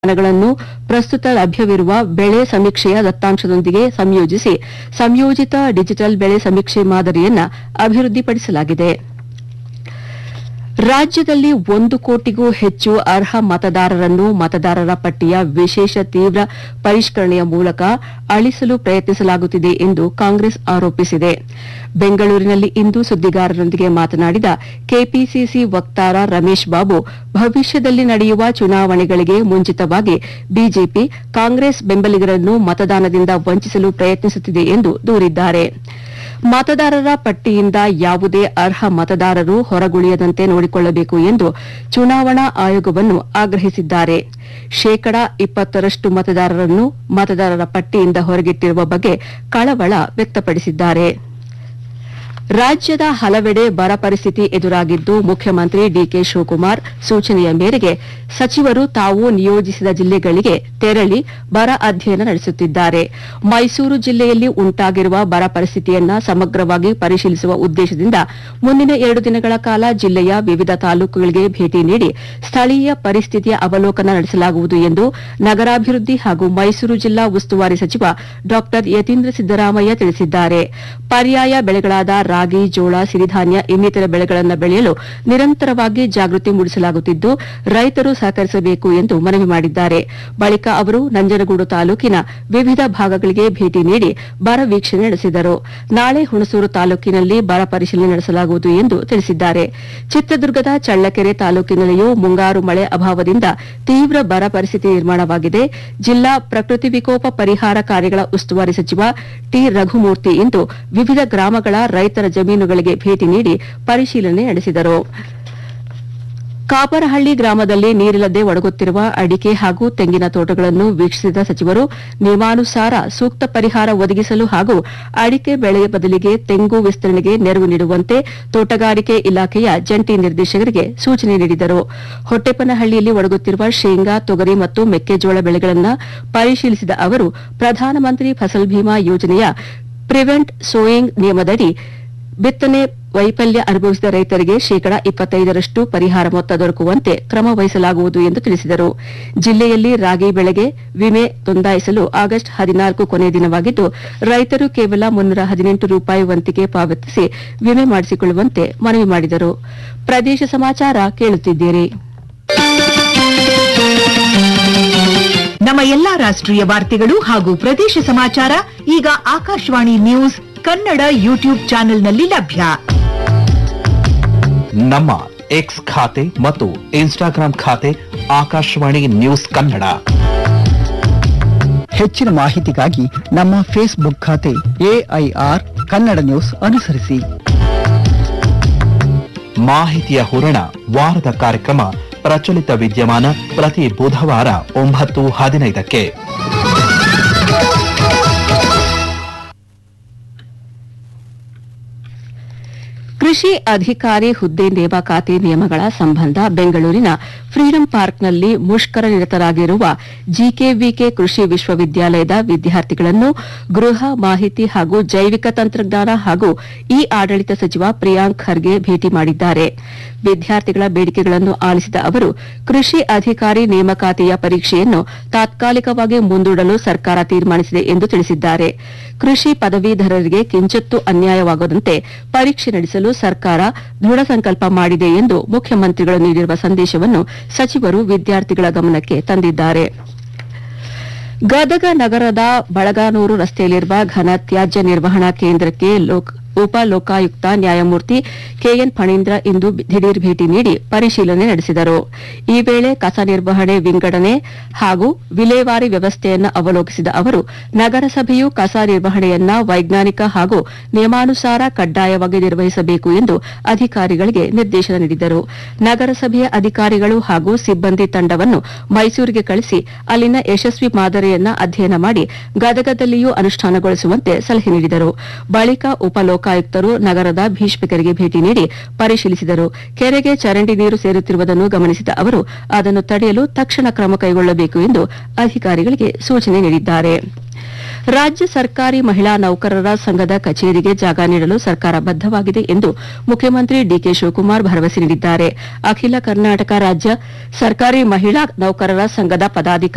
ಗಳನ್ನು ಪ್ರಸ್ತುತ ಲಭ್ಯವಿರುವ ಬೆಳೆ ಸಮೀಕ್ಷೆಯ ದತ್ತಾಂಶದೊಂದಿಗೆ ಸಂಯೋಜಿಸಿ ಸಂಯೋಜಿತ ಡಿಜಿಟಲ್ ಬೆಳೆ ಸಮೀಕ್ಷೆ ಮಾದರಿಯನ್ನ ಅಭಿವೃದ್ಧಿಪಡಿಸಲಾಗಿದೆ ರಾಜ್ಯದಲ್ಲಿ ಒಂದು ಕೋಟಿಗೂ ಹೆಚ್ಚು ಅರ್ಹ ಮತದಾರರನ್ನು ಮತದಾರರ ಪಟ್ಟಿಯ ವಿಶೇಷ ತೀವ್ರ ಪರಿಷ್ಕರಣೆಯ ಮೂಲಕ ಅಳಿಸಲು ಪ್ರಯತ್ನಿಸಲಾಗುತ್ತಿದೆ ಎಂದು ಕಾಂಗ್ರೆಸ್ ಆರೋಪಿಸಿದೆ ಬೆಂಗಳೂರಿನಲ್ಲಿ ಇಂದು ಸುದ್ದಿಗಾರರೊಂದಿಗೆ ಮಾತನಾಡಿದ ಕೆಪಿಸಿಸಿ ವಕ್ತಾರ ರಮೇಶ್ ಬಾಬು ಭವಿಷ್ಯದಲ್ಲಿ ನಡೆಯುವ ಚುನಾವಣೆಗಳಿಗೆ ಮುಂಚಿತವಾಗಿ ಬಿಜೆಪಿ ಕಾಂಗ್ರೆಸ್ ಬೆಂಬಲಿಗರನ್ನು ಮತದಾನದಿಂದ ವಂಚಿಸಲು ಪ್ರಯತ್ನಿಸುತ್ತಿದೆ ಎಂದು ದೂರಿದ್ದಾರೆ ಮತದಾರರ ಪಟ್ಟಿಯಿಂದ ಯಾವುದೇ ಅರ್ಹ ಮತದಾರರು ಹೊರಗುಳಿಯದಂತೆ ನೋಡಿಕೊಳ್ಳಬೇಕು ಎಂದು ಚುನಾವಣಾ ಆಯೋಗವನ್ನು ಆಗ್ರಹಿಸಿದ್ದಾರೆ ಶೇಕಡಾ ಇಪ್ಪತ್ತರಷ್ಟು ಮತದಾರರನ್ನು ಮತದಾರರ ಪಟ್ಟಿಯಿಂದ ಹೊರಗಿಟ್ಟಿರುವ ಬಗ್ಗೆ ಕಳವಳ ವ್ಯಕ್ತಪಡಿಸಿದ್ದಾರೆ ರಾಜ್ಯದ ಹಲವೆಡೆ ಬರ ಪರಿಸ್ಥಿತಿ ಎದುರಾಗಿದ್ದು ಮುಖ್ಯಮಂತ್ರಿ ಡಿಕೆ ಶಿವಕುಮಾರ್ ಸೂಚನೆಯ ಮೇರೆಗೆ ಸಚಿವರು ತಾವು ನಿಯೋಜಿಸಿದ ಜಿಲ್ಲೆಗಳಿಗೆ ತೆರಳಿ ಬರ ಅಧ್ಯಯನ ನಡೆಸುತ್ತಿದ್ದಾರೆ ಮೈಸೂರು ಜಿಲ್ಲೆಯಲ್ಲಿ ಉಂಟಾಗಿರುವ ಬರ ಪರಿಸ್ಥಿತಿಯನ್ನ ಸಮಗ್ರವಾಗಿ ಪರಿಶೀಲಿಸುವ ಉದ್ದೇಶದಿಂದ ಮುಂದಿನ ಎರಡು ದಿನಗಳ ಕಾಲ ಜಿಲ್ಲೆಯ ವಿವಿಧ ತಾಲೂಕುಗಳಿಗೆ ಭೇಟಿ ನೀಡಿ ಸ್ಥಳೀಯ ಪರಿಸ್ಥಿತಿಯ ಅವಲೋಕನ ನಡೆಸಲಾಗುವುದು ಎಂದು ನಗರಾಭಿವೃದ್ಧಿ ಹಾಗೂ ಮೈಸೂರು ಜಿಲ್ಲಾ ಉಸ್ತುವಾರಿ ಸಚಿವ ಡಾ ಯತೀಂದ್ರ ಸಿದ್ದರಾಮಯ್ಯ ತಿಳಿಸಿದ್ದಾರೆ ಪರ್ಯಾಯ ಬೆಳೆಗಳಾದ ರಾಗಿ ಜೋಳ ಸಿರಿಧಾನ್ಯ ಇನ್ನಿತರ ಬೆಳೆಗಳನ್ನು ಬೆಳೆಯಲು ನಿರಂತರವಾಗಿ ಜಾಗೃತಿ ಮೂಡಿಸಲಾಗುತ್ತಿದ್ದು ರೈತರು ಸಹಕರಿಸಬೇಕು ಎಂದು ಮನವಿ ಮಾಡಿದ್ದಾರೆ ಬಳಿಕ ಅವರು ನಂಜನಗೂಡು ತಾಲೂಕಿನ ವಿವಿಧ ಭಾಗಗಳಿಗೆ ಭೇಟಿ ನೀಡಿ ಬರ ವೀಕ್ಷಣೆ ನಡೆಸಿದರು ನಾಳೆ ಹುಣಸೂರು ತಾಲೂಕಿನಲ್ಲಿ ಬರ ಪರಿಶೀಲನೆ ನಡೆಸಲಾಗುವುದು ಎಂದು ತಿಳಿಸಿದ್ದಾರೆ ಚಿತ್ರದುರ್ಗದ ಚಳ್ಳಕೆರೆ ತಾಲೂಕಿನಲ್ಲಿಯೂ ಮುಂಗಾರು ಮಳೆ ಅಭಾವದಿಂದ ತೀವ್ರ ಬರ ಪರಿಸ್ಥಿತಿ ನಿರ್ಮಾಣವಾಗಿದೆ ಜಿಲ್ಲಾ ಪ್ರಕೃತಿ ವಿಕೋಪ ಪರಿಹಾರ ಕಾರ್ಯಗಳ ಉಸ್ತುವಾರಿ ಸಚಿವ ಟಿ ರಘುಮೂರ್ತಿ ಇಂದು ವಿವಿಧ ಗ್ರಾಮಗಳ ರೈತರ ಜಮೀನುಗಳಿಗೆ ಭೇಟಿ ನೀಡಿ ಪರಿಶೀಲನೆ ನಡೆಸಿದರು ಕಾಪರಹಳ್ಳಿ ಗ್ರಾಮದಲ್ಲಿ ನೀರಿಲ್ಲದೆ ಒಡಗುತ್ತಿರುವ ಅಡಿಕೆ ಹಾಗೂ ತೆಂಗಿನ ತೋಟಗಳನ್ನು ವೀಕ್ಷಿಸಿದ ಸಚಿವರು ನಿಯಮಾನುಸಾರ ಸೂಕ್ತ ಪರಿಹಾರ ಒದಗಿಸಲು ಹಾಗೂ ಅಡಿಕೆ ಬೆಳೆಯ ಬದಲಿಗೆ ತೆಂಗು ವಿಸ್ತರಣೆಗೆ ನೆರವು ನೀಡುವಂತೆ ತೋಟಗಾರಿಕೆ ಇಲಾಖೆಯ ಜಂಟಿ ನಿರ್ದೇಶಕರಿಗೆ ಸೂಚನೆ ನೀಡಿದರು ಹೊಟ್ಟೆಪನಹಳ್ಳಿಯಲ್ಲಿ ಒಡಗುತ್ತಿರುವ ಶೇಂಗಾ ತೊಗರಿ ಮತ್ತು ಮೆಕ್ಕೆಜೋಳ ಬೆಳೆಗಳನ್ನು ಪರಿಶೀಲಿಸಿದ ಅವರು ಪ್ರಧಾನಮಂತ್ರಿ ಫಸಲ್ ಭೀಮಾ ಯೋಜನೆಯ ಪ್ರಿವೆಂಟ್ ಸೋಯಿಂಗ್ ನಿಯಮದಡಿ ಬಿತ್ತನೆ ವೈಫಲ್ಯ ಅನುಭವಿಸಿದ ರೈತರಿಗೆ ಶೇಕಡಾ ಇಪ್ಪತ್ತೈದರಷ್ಟು ಪರಿಹಾರ ಮೊತ್ತ ದೊರಕುವಂತೆ ಕ್ರಮ ವಹಿಸಲಾಗುವುದು ಎಂದು ತಿಳಿಸಿದರು ಜಿಲ್ಲೆಯಲ್ಲಿ ರಾಗಿ ಬೆಳೆಗೆ ವಿಮೆ ನೋಂದಾಯಿಸಲು ಆಗಸ್ಟ್ ಹದಿನಾಲ್ಕು ಕೊನೆ ದಿನವಾಗಿದ್ದು ರೈತರು ಕೇವಲ ಮುನ್ನೂರ ಹದಿನೆಂಟು ರೂಪಾಯಿ ವಂತಿಗೆ ಪಾವತಿಸಿ ವಿಮೆ ಮಾಡಿಸಿಕೊಳ್ಳುವಂತೆ ಮನವಿ ಮಾಡಿದರು ಪ್ರದೇಶ ಸಮಾಚಾರ ಕೇಳುತ್ತಿದ್ದೀರಿ ನಮ್ಮ ಎಲ್ಲಾ ರಾಷ್ಟ್ರೀಯ ವಾರ್ತೆಗಳು ಹಾಗೂ ಪ್ರದೇಶ ಸಮಾಚಾರ ಈಗ ಆಕಾಶವಾಣಿ ನ್ಯೂಸ್ ಕನ್ನಡ ಯೂಟ್ಯೂಬ್ ಚಾನೆಲ್ನಲ್ಲಿ ಲಭ್ಯ ನಮ್ಮ ಎಕ್ಸ್ ಖಾತೆ ಮತ್ತು ಇನ್ಸ್ಟಾಗ್ರಾಂ ಖಾತೆ ಆಕಾಶವಾಣಿ ನ್ಯೂಸ್ ಕನ್ನಡ ಹೆಚ್ಚಿನ ಮಾಹಿತಿಗಾಗಿ ನಮ್ಮ ಫೇಸ್ಬುಕ್ ಖಾತೆ ಎಐಆರ್ ಕನ್ನಡ ನ್ಯೂಸ್ ಅನುಸರಿಸಿ ಮಾಹಿತಿಯ ಹೂರಣ ವಾರದ ಕಾರ್ಯಕ್ರಮ ಪ್ರಚಲಿತ ವಿದ್ಯಮಾನ ಪ್ರತಿ ಬುಧವಾರ ಒಂಬತ್ತು ಹದಿನೈದಕ್ಕೆ ಕೃಷಿ ಅಧಿಕಾರಿ ಹುದ್ದೆ ನೇಮಕಾತಿ ನಿಯಮಗಳ ಸಂಬಂಧ ಬೆಂಗಳೂರಿನ ಫ್ರೀಡಂ ಪಾರ್ಕ್ನಲ್ಲಿ ಮುಷ್ಕರ ನಿರತರಾಗಿರುವ ಜಿಕೆವಿಕೆ ಕೃಷಿ ವಿಶ್ವವಿದ್ಯಾಲಯದ ವಿದ್ಯಾರ್ಥಿಗಳನ್ನು ಗೃಹ ಮಾಹಿತಿ ಹಾಗೂ ಜೈವಿಕ ತಂತ್ರಜ್ಞಾನ ಹಾಗೂ ಇ ಆಡಳಿತ ಸಚಿವ ಪ್ರಿಯಾಂಕ್ ಖರ್ಗೆ ಭೇಟಿ ಮಾಡಿದ್ದಾರೆ ವಿದ್ಯಾರ್ಥಿಗಳ ಬೇಡಿಕೆಗಳನ್ನು ಆಲಿಸಿದ ಅವರು ಕೃಷಿ ಅಧಿಕಾರಿ ನೇಮಕಾತಿಯ ಪರೀಕ್ಷೆಯನ್ನು ತಾತ್ಕಾಲಿಕವಾಗಿ ಮುಂದೂಡಲು ಸರ್ಕಾರ ತೀರ್ಮಾನಿಸಿದೆ ಎಂದು ತಿಳಿಸಿದ್ದಾರೆ ಕೃಷಿ ಪದವೀಧರರಿಗೆ ಕಿಂಚತ್ತೂ ಅನ್ಯಾಯವಾಗದಂತೆ ಪರೀಕ್ಷೆ ನಡೆಸಲು ಸರ್ಕಾರ ದೃಢ ಸಂಕಲ್ಪ ಮಾಡಿದೆ ಎಂದು ಮುಖ್ಯಮಂತ್ರಿಗಳು ನೀಡಿರುವ ಸಂದೇಶವನ್ನು ಸಚಿವರು ವಿದ್ಯಾರ್ಥಿಗಳ ಗಮನಕ್ಕೆ ತಂದಿದ್ದಾರೆ ಗದಗ ನಗರದ ಬಳಗಾನೂರು ರಸ್ತೆಯಲ್ಲಿರುವ ಘನ ತ್ಯಾಜ್ಯ ನಿರ್ವಹಣಾ ಕೇಂದ್ರಕ್ಕೆ ಲೋಕ ಉಪ ಲೋಕಾಯುಕ್ತ ನ್ಯಾಯಮೂರ್ತಿ ಕೆಎನ್ ಫಣೀಂದ್ರ ಇಂದು ದಿಢೀರ್ ಭೇಟಿ ನೀಡಿ ಪರಿಶೀಲನೆ ನಡೆಸಿದರು ಈ ವೇಳೆ ಕಸ ನಿರ್ವಹಣೆ ವಿಂಗಡಣೆ ಹಾಗೂ ವಿಲೇವಾರಿ ವ್ಯವಸ್ಥೆಯನ್ನು ಅವಲೋಕಿಸಿದ ಅವರು ನಗರಸಭೆಯು ಕಸ ನಿರ್ವಹಣೆಯನ್ನ ವೈಜ್ಞಾನಿಕ ಹಾಗೂ ನಿಯಮಾನುಸಾರ ಕಡ್ಡಾಯವಾಗಿ ನಿರ್ವಹಿಸಬೇಕು ಎಂದು ಅಧಿಕಾರಿಗಳಿಗೆ ನಿರ್ದೇಶನ ನೀಡಿದರು ನಗರಸಭೆಯ ಅಧಿಕಾರಿಗಳು ಹಾಗೂ ಸಿಬ್ಬಂದಿ ತಂಡವನ್ನು ಮೈಸೂರಿಗೆ ಕಳಿಸಿ ಅಲ್ಲಿನ ಯಶಸ್ವಿ ಮಾದರಿಯನ್ನ ಅಧ್ಯಯನ ಮಾಡಿ ಗದಗದಲ್ಲಿಯೂ ಅನುಷ್ಠಾನಗೊಳಿಸುವಂತೆ ಸಲಹೆ ನೀಡಿದರು ಬಳಿಕ ಉಪಲೋಕಾಯುಕ್ತರು ನಗರದ ಭೀಷ್ಮಕರಿಗೆ ಭೇಟಿ ನೀಡಿ ಪರಿಶೀಲಿಸಿದರು ಕೆರೆಗೆ ಚರಂಡಿ ನೀರು ಸೇರುತ್ತಿರುವುದನ್ನು ಗಮನಿಸಿದ ಅವರು ಅದನ್ನು ತಡೆಯಲು ತಕ್ಷಣ ಕ್ರಮ ಕೈಗೊಳ್ಳಬೇಕು ಎಂದು ಅಧಿಕಾರಿಗಳಿಗೆ ಸೂಚನೆ ನೀಡಿದ್ದಾರೆ ರಾಜ್ಯ ಸರ್ಕಾರಿ ಮಹಿಳಾ ನೌಕರರ ಸಂಘದ ಕಚೇರಿಗೆ ಜಾಗ ನೀಡಲು ಸರ್ಕಾರ ಬದ್ದವಾಗಿದೆ ಎಂದು ಮುಖ್ಯಮಂತ್ರಿ ಡಿಕೆ ಶಿವಕುಮಾರ್ ಭರವಸೆ ನೀಡಿದ್ದಾರೆ ಅಖಿಲ ಕರ್ನಾಟಕ ರಾಜ್ಯ ಸರ್ಕಾರಿ ಮಹಿಳಾ ನೌಕರರ ಸಂಘದ ಪದಾಧಿಕಾರಿ